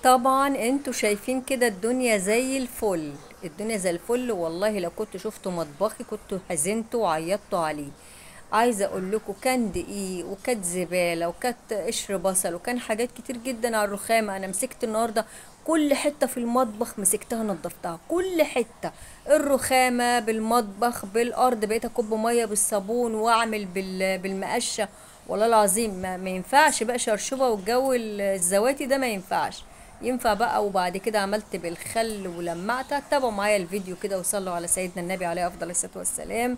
طبعا انتوا شايفين كده الدنيا زي الفل الدنيا زي الفل والله لو كنتوا شفتوا مطبخي كنتوا حزنتوا وعيطتوا عليه عايزه اقول لكم كان دقيق وكانت زباله وكانت قشر بصل وكان حاجات كتير جدا على الرخامه انا مسكت النهارده كل حته في المطبخ مسكتها نضفتها كل حته الرخامه بالمطبخ بالارض بقيت اكب ميه بالصابون واعمل بال- بالمقشه والله العظيم ما, ما ينفعش بقى شرشوبه والجو الزواتي ده ما ينفعش ينفع بقى وبعد كده عملت بالخل ولمعتها تابعوا معايا الفيديو كده وصلوا على سيدنا النبي عليه افضل الصلاه والسلام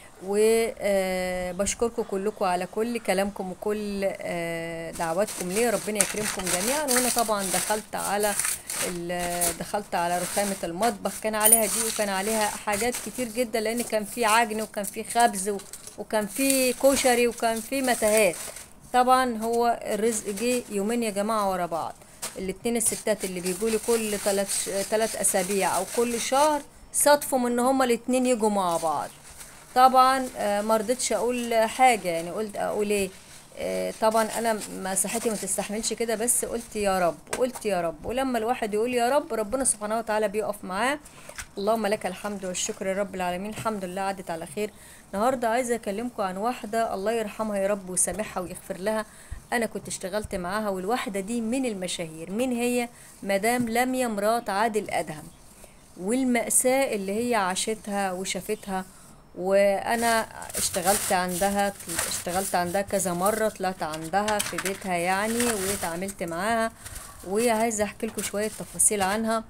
وبشكركم كلكم على كل كلامكم وكل آه، دعواتكم ليه ربنا يكرمكم جميعا وهنا طبعا دخلت على ال- دخلت على رخامة المطبخ كان عليها دي وكان عليها حاجات كتير جدا لان كان في عجن وكان في خبز و- وكان في كشري وكان في متاهات طبعا هو الرزق جه يومين يا جماعة ورا بعض الاتنين الستات اللي بيجولي كل تلات ش- تلات اسابيع او كل شهر صدفوا ان هما الاتنين يجوا مع بعض طبعا آه، ما رضيتش اقول حاجه يعني قلت اقول ايه آه، طبعا انا ما صحتي ما تستحملش كده بس قلت يا رب قلت يا رب ولما الواحد يقول يا رب ربنا سبحانه وتعالى بيقف معاه اللهم لك الحمد والشكر يا رب العالمين الحمد لله عدت على خير النهارده عايزه اكلمكم عن واحده الله يرحمها يا رب ويسامحها ويغفر لها انا كنت اشتغلت معاها والواحده دي من المشاهير مين هي مدام لميا مرات عادل ادهم والمأساة اللي هي عاشتها وشافتها وانا اشتغلت عندها اشتغلت عندها كذا مرة طلعت عندها في بيتها يعني واتعاملت معاها وعايزة احكي لكم شوية تفاصيل عنها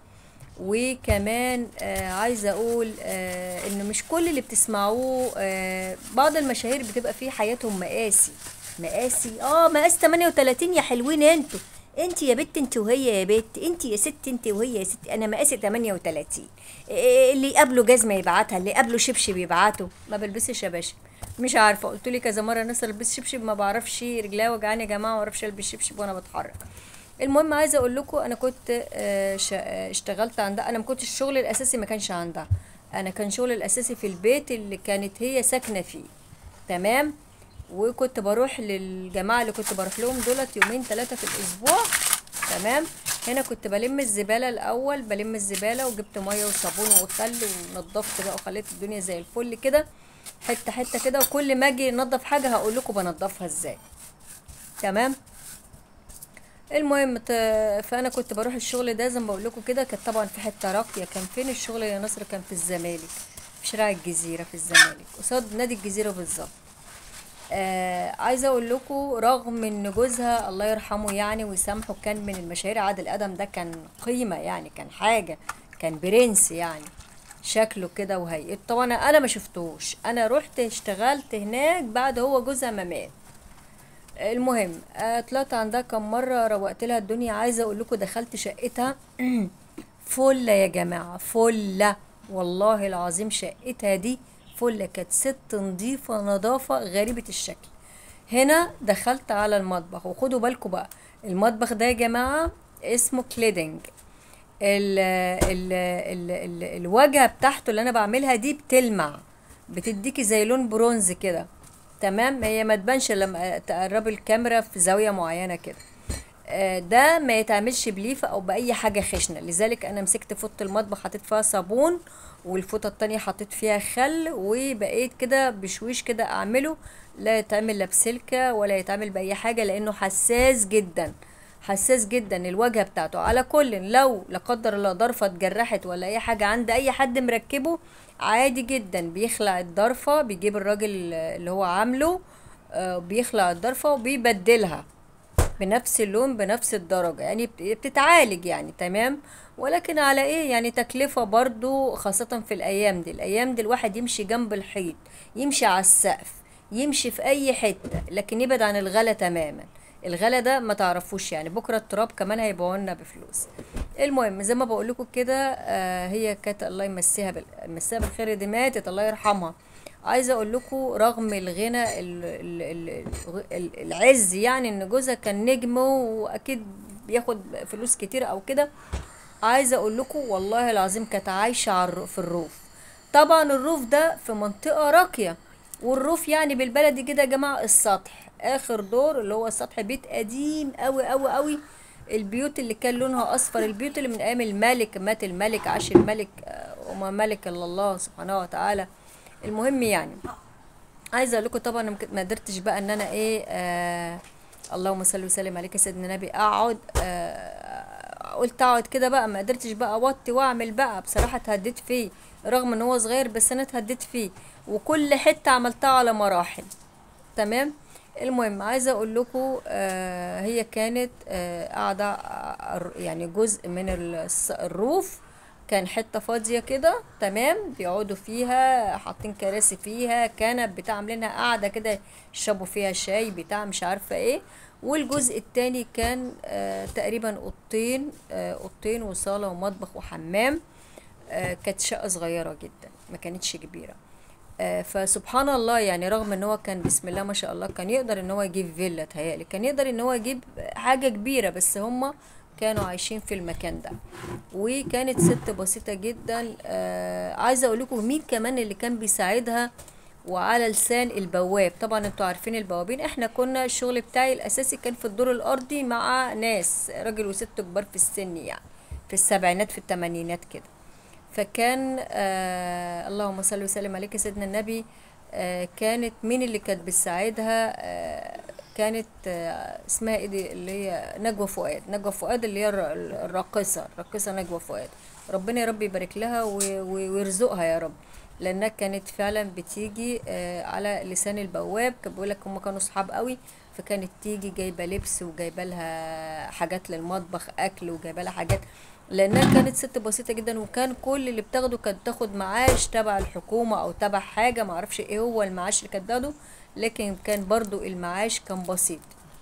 وكمان آه عايزة اقول آه ان مش كل اللي بتسمعوه آه بعض المشاهير بتبقى في حياتهم مقاسي مقاسي اه مقاس 38 يا حلوين انتوا انت يا بت انت وهي يا بت انت يا ست انت وهي يا ست انا مقاسي 38 إيه اللي قبله جزمه يبعتها اللي قبله شبشب يبعته ما بلبسش يا باشا مش عارفه قلت لي كذا مره الناس البس شبشب ما بعرفش رجليا وجعاني يا جماعه ما بعرفش البس شبشب وانا بتحرك المهم عايزه اقول لكم انا كنت آه، ش- آه، اشتغلت عندها انا ما كنتش الشغل الاساسي ما كانش عندها انا كان شغل الاساسي في البيت اللي كانت هي ساكنه فيه تمام وكنت بروح للجماعه اللي كنت بروح لهم دولت يومين ثلاثه في الاسبوع تمام هنا كنت بلم الزباله الاول بلم الزباله وجبت ميه وصابون وخل ونضفت بقى وخليت الدنيا زي الفل كده حته حته كده وكل ما اجي انضف حاجه هقول لكم بنضفها ازاي تمام المهم ت... فانا كنت بروح الشغل ده زي ما بقول لكم كده كانت طبعا في حته راقيه كان فين الشغل يا نصر كان في الزمالك في شارع الجزيره في الزمالك قصاد نادي الجزيره بالظبط آه عايزه اقول لكم رغم ان جوزها الله يرحمه يعني ويسامحه كان من المشاهير عادل ادم ده كان قيمه يعني كان حاجه كان برنس يعني شكله كده وهيئته طبعا انا ما شفتوش انا رحت اشتغلت هناك بعد هو جوزها ما مات المهم آه، طلعت عندها كم مره روقت لها الدنيا عايزه اقول لكم دخلت شقتها فله يا جماعه فله والله العظيم شقتها دي فله كانت ست نظيفه نظافه غريبه الشكل هنا دخلت على المطبخ وخدوا بالكم بقى المطبخ ده يا جماعه اسمه كليدنج ال ال ال ال الواجهه بتاعته اللي انا بعملها دي بتلمع بتديكي زي لون برونز كده تمام هي ما تبانش لما تقربي الكاميرا في زاويه معينه كده آه، ده ما يتعملش بليفه او باي حاجه خشنه لذلك انا مسكت فوطه المطبخ حطيت فيها صابون والفوطه التانية حطيت فيها خل وبقيت كده بشويش كده اعمله لا يتعمل لا بسلكه ولا يتعمل باي حاجه لانه حساس جدا حساس جدا الواجهه بتاعته على كل لو لا قدر الله ضرفه اتجرحت ولا اي حاجه عند اي حد مركبه عادي جدا بيخلع الضرفه بيجيب الراجل اللي هو عامله آه، بيخلع الضرفه وبيبدلها بنفس اللون بنفس الدرجة يعني بت- بتتعالج يعني تمام ولكن على ايه يعني تكلفة برضو خاصة في الايام دي الايام دي الواحد يمشي جنب الحيط يمشي على السقف يمشي في اي حتة لكن يبعد عن الغلا تماما الغلا ده ما تعرفوش يعني بكرة التراب كمان هيبيعوا لنا بفلوس المهم زي ما بقول لكم كده آه هي كانت الله يمسيها بال... يمسيها بالخير دي ماتت الله يرحمها عايزه اقول لكم رغم الغنى ال... ال... ال... ال- العز يعني ان جوزها كان نجم واكيد بياخد فلوس كتير او كده عايزه اقول لكم والله العظيم كانت عايشه على الر- في الروف طبعا الروف ده في منطقه راقيه والروف يعني بالبلدي كده يا جماعه السطح اخر دور اللي هو سطح بيت قديم قوي قوي قوي البيوت اللي كان لونها اصفر البيوت اللي من ايام الملك مات الملك عاش الملك آه، وما ملك الا الله سبحانه وتعالى المهم يعني عايزه اقول لكم طبعا أنا ما قدرتش بقى ان انا ايه آه اللهم صل وسلم عليك يا سيدنا النبي اقعد آه قلت اقعد كده بقى ما قدرتش بقى اوطي واعمل بقى بصراحه اتهديت فيه رغم ان هو صغير بس انا اتهديت فيه وكل حته عملتها على مراحل تمام المهم عايزه اقول لكم آه هي كانت آه قاعده آه، يعني جزء من الس- الروف كان حته فاضيه كده تمام بيقعدوا فيها حاطين كراسي فيها كنب بتاع عاملينها قاعده كده يشربوا فيها شاي بتاع مش عارفه ايه والجزء التاني كان آه تقريبا اوضتين آه اوضتين وصاله ومطبخ وحمام آه كانت شقه صغيره جدا ما كانتش كبيره آه، فسبحان الله يعني رغم ان هو كان بسم الله ما شاء الله كان يقدر ان هو يجيب فيلا تهيألي كان يقدر ان هو يجيب حاجة كبيرة بس هما كانوا عايشين في المكان ده وكانت ست بسيطة جدا آه عايزة اقول لكم مين كمان اللي كان بيساعدها وعلى لسان البواب طبعا انتوا عارفين البوابين احنا كنا الشغل بتاعي الاساسي كان في الدور الارضي مع ناس راجل وست كبار في السن يعني في السبعينات في الثمانينات كده فكان آه اللهم صل وسلم عليك يا سيدنا النبي آه كانت مين اللي كانت بتساعدها آه كانت آه اسمها ايه دي اللي هي نجوى فؤاد نجوى فؤاد اللي هي الر- الراقصة الراقصة نجوى فؤاد ربنا يا رب يبارك لها و- و- ويرزقها يا رب لانها كانت فعلا بتيجي آه على لسان البواب كان بيقول لك هم كانوا صحاب قوي فكانت تيجي جايبه لبس وجايبه لها حاجات للمطبخ اكل وجايبه لها حاجات لانها كانت ست بسيطه جدا وكان كل اللي بتاخده كانت تاخد معاش تبع الحكومه او تبع حاجه معرفش ايه هو المعاش اللي كانت تاخده لكن كان برضو المعاش كان بسيط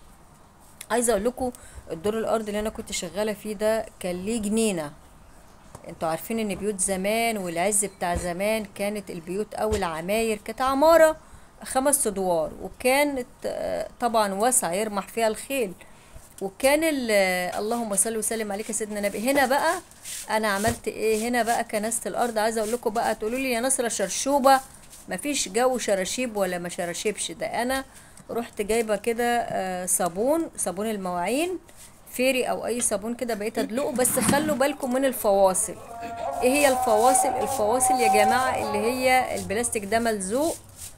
عايزه اقول لكم الدور الارضي اللي انا كنت شغاله فيه ده كان ليه جنينه انتوا عارفين ان بيوت زمان والعز بتاع زمان كانت البيوت او العماير كانت عمارة خمس ادوار وكانت آه، طبعا واسعة يرمح فيها الخيل وكان ال- آه، اللهم صل وسلم عليك يا سيدنا النبي هنا بقى انا عملت ايه هنا بقى كنست الارض عايزه اقول لكم بقى تقولوا لي يا نصرة شرشوبة مفيش جو شراشيب ولا ما شراشيبش ده انا رحت جايبه كده آه، صابون صابون المواعين فيري او اي صابون كده بقيت ادلقه بس خلوا بالكم من الفواصل ايه هي الفواصل الفواصل يا جماعه اللي هي البلاستيك ده ملزوق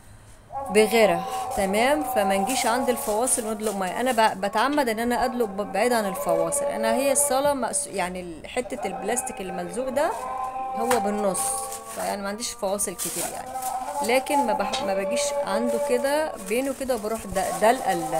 بغيرها تمام فما نجيش عند الفواصل ندلق ميه انا ب- بتعمد ان انا ادلق ب- بعيد عن الفواصل انا هي الصاله مقس- يعني ال- حته البلاستيك اللي ملزوق ده هو بالنص فيعني ما عنديش فواصل كتير يعني لكن ما بح... ما بجيش عنده كده بينه كده وبروح د- دلقه ال-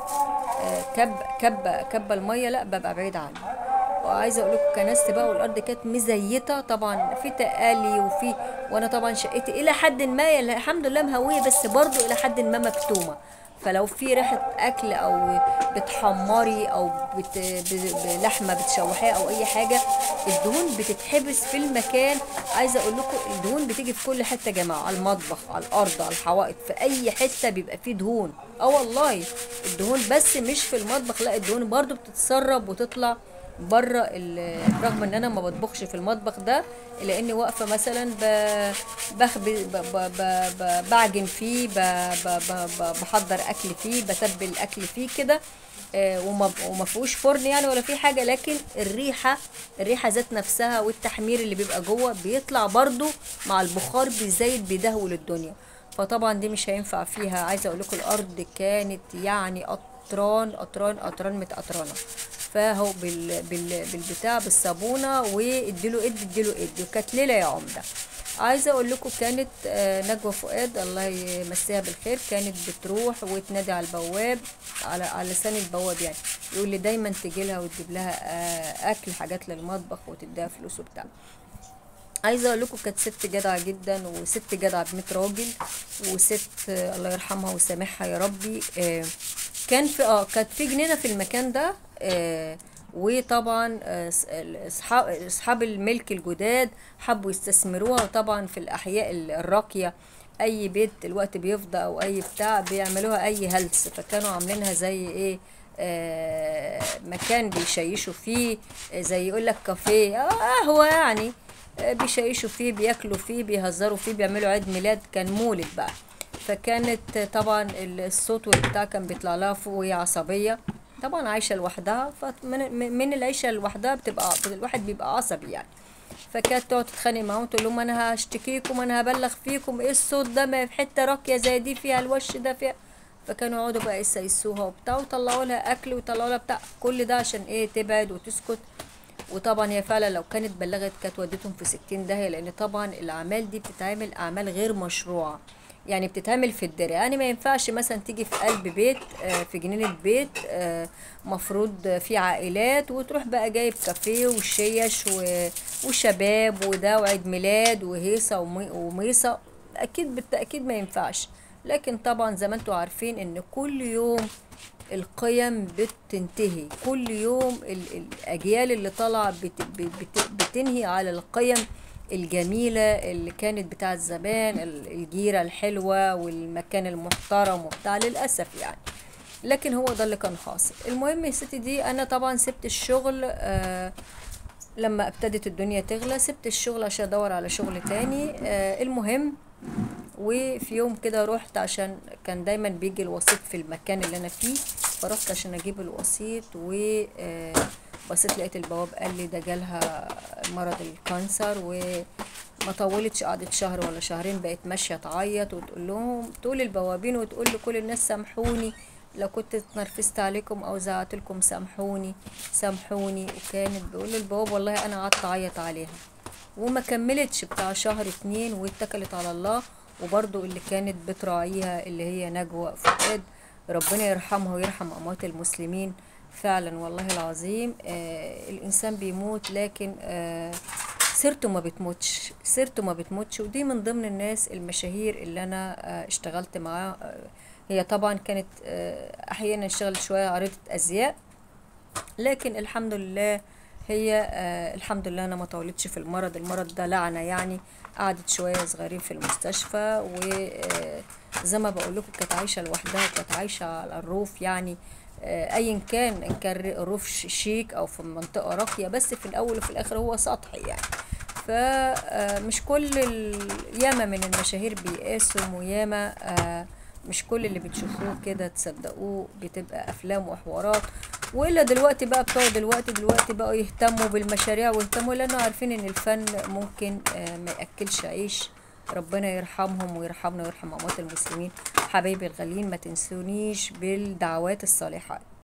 آه، كب كب كب الميه لا ببقى بعيد عنه وعايزه اقول لكم كنست بقى والارض كانت مزيته طبعا في تقالي وفي وانا طبعا شقتي الى حد ما يلا- الحمد لله مهويه بس برضو الى حد ما مكتومه فلو في ريحه اكل او بتحمري او بت... ب- بلحمه بتشوحيها او اي حاجه الدهون بتتحبس في المكان عايزه اقول لكم الدهون بتيجي في كل حته يا جماعه على المطبخ على الارض على الحوائط في اي حته بيبقى فيه دهون اه والله الدهون بس مش في المطبخ لا الدهون برضو بتتسرب وتطلع بره ال- رغم ان انا ما بطبخش في المطبخ ده الا اني واقفه مثلا ب- بخ ب- ب- ب- ب- ب- بعجن فيه ب- ب- ب- ب- بحضر اكل فيه بتبل الاكل فيه كده آه، وما وما فيهوش فرن يعني ولا في حاجه لكن الريحه الريحه ذات نفسها والتحمير اللي بيبقى جوه بيطلع برضو مع البخار بيزيد بيدهول الدنيا فطبعا دي مش هينفع فيها عايزه اقول لكم الارض كانت يعني قطران قطران قطران متقطرانه فهو بال بال بالبتاع بالصابونه واديله اد اديله اد وكانت ليله يا عمده عايزه اقول لكم كانت آه، نجوى فؤاد الله يمسيها بالخير كانت بتروح وتنادي على البواب على على لسان البواب يعني يقول لي دايما تجي لها وتجيب لها آه، اكل حاجات للمطبخ وتديها فلوس وبتاع عايزه اقول لكم كانت ست جدعه جدا وست جدعه ب 100 راجل وست آه، الله يرحمها ويسامحها يا ربي آه، كان في اه كانت في جنينه في المكان ده آه، وطبعا آه، س- ال- اصحاب اصحاب الملك الجداد حبوا يستثمروها وطبعا في الاحياء ال- الراقيه اي بيت الوقت بيفضى او اي بتاع بيعملوها اي هلس فكانوا عاملينها زي ايه آه مكان بيشيشوا فيه آه، زي يقول لك كافيه اه هو يعني آه، بيشيشوا فيه بياكلوا فيه بيهزروا فيه بيعملوا عيد ميلاد كان مولد بقى فكانت طبعا الصوت والبتاع كان بيطلع لها فوق وهي عصبيه طبعا عايشه لوحدها فمن من العيشه لوحدها بتبقى الواحد بيبقى عصبي يعني فكانت تقعد تتخانق معاهم تقول لهم انا هشتكيكم انا هبلغ فيكم ايه الصوت ده ما في حته راقيه زي دي فيها الوش ده فيها فكانوا يقعدوا بقى يسيسوها وبتاع ويطلعوا لها اكل ويطلعوا لها بتاع كل ده عشان ايه تبعد وتسكت وطبعا هي فعلا لو كانت بلغت كانت ودتهم في ستين داهية لان طبعا الاعمال دي بتتعمل اعمال غير مشروعة يعني بتتعمل في الدرع يعني ما ينفعش مثلا تيجي في قلب بيت آه، في جنينة بيت آه، مفروض في عائلات وتروح بقى جايب كافيه وشيش و- وشباب وده وعيد ميلاد وهيصة ومي- وميصة اكيد بالتأكيد ما ينفعش لكن طبعا زي ما انتوا عارفين ان كل يوم القيم بتنتهي كل يوم ال- الأجيال اللي طالعة بت بت بتنهي على القيم الجميلة اللي كانت بتاعت زمان ال- الجيرة الحلوة والمكان المحترم وبتاع للأسف يعني لكن هو ده اللي كان حاصل المهم يا ستي دي أنا طبعا سبت الشغل آه لما ابتدت الدنيا تغلى سبت الشغل عشان ادور على شغل تاني آه المهم وفي يوم كده رحت عشان كان دايما بيجي الوسيط في المكان اللي انا فيه فرحت عشان اجيب الوسيط و آه، بصيت لقيت البواب قال لي ده جالها مرض الكانسر وما طولتش قعدت شهر ولا شهرين بقت ماشيه تعيط وتقول لهم تقول البوابين وتقول لكل الناس سامحوني لو كنت اتنرفزت عليكم او زعقت لكم سامحوني سامحوني وكانت بيقول البواب والله انا قعدت اعيط عليها وما كملتش بتاع شهر اتنين واتكلت على الله وبرضو اللي كانت بتراعيها اللي هي نجوى فؤاد ربنا يرحمها ويرحم أموات المسلمين فعلا والله العظيم آه الإنسان بيموت لكن آه سيرته ما بتموتش سيرته ما بتموتش ودي من ضمن الناس المشاهير اللي أنا آه اشتغلت معاه آه هي طبعا كانت آه أحيانا اشتغلت شوية عارضة أزياء لكن الحمد لله هي آه الحمد لله انا ما طولتش في المرض المرض ده لعنه يعني قعدت شويه صغيرين في المستشفى وزي ما بقول لكم كانت عايشه لوحدها كانت عايشه على الروف يعني آه ايا كان ان كان الروف ش- شيك او في منطقه راقيه بس في الاول وفي الاخر هو سطحي يعني فمش كل ال... ياما من المشاهير بيقاسوا وياما آه مش كل اللي بتشوفوه كده تصدقوه بتبقى افلام وحوارات والا دلوقتي بقى بتوع دلوقتي دلوقتي بقوا يهتموا بالمشاريع ويهتموا لانه عارفين ان الفن ممكن آه، ما ياكلش عيش ربنا يرحمهم ويرحمنا ويرحم اموات المسلمين حبايبي الغاليين ما تنسونيش بالدعوات الصالحات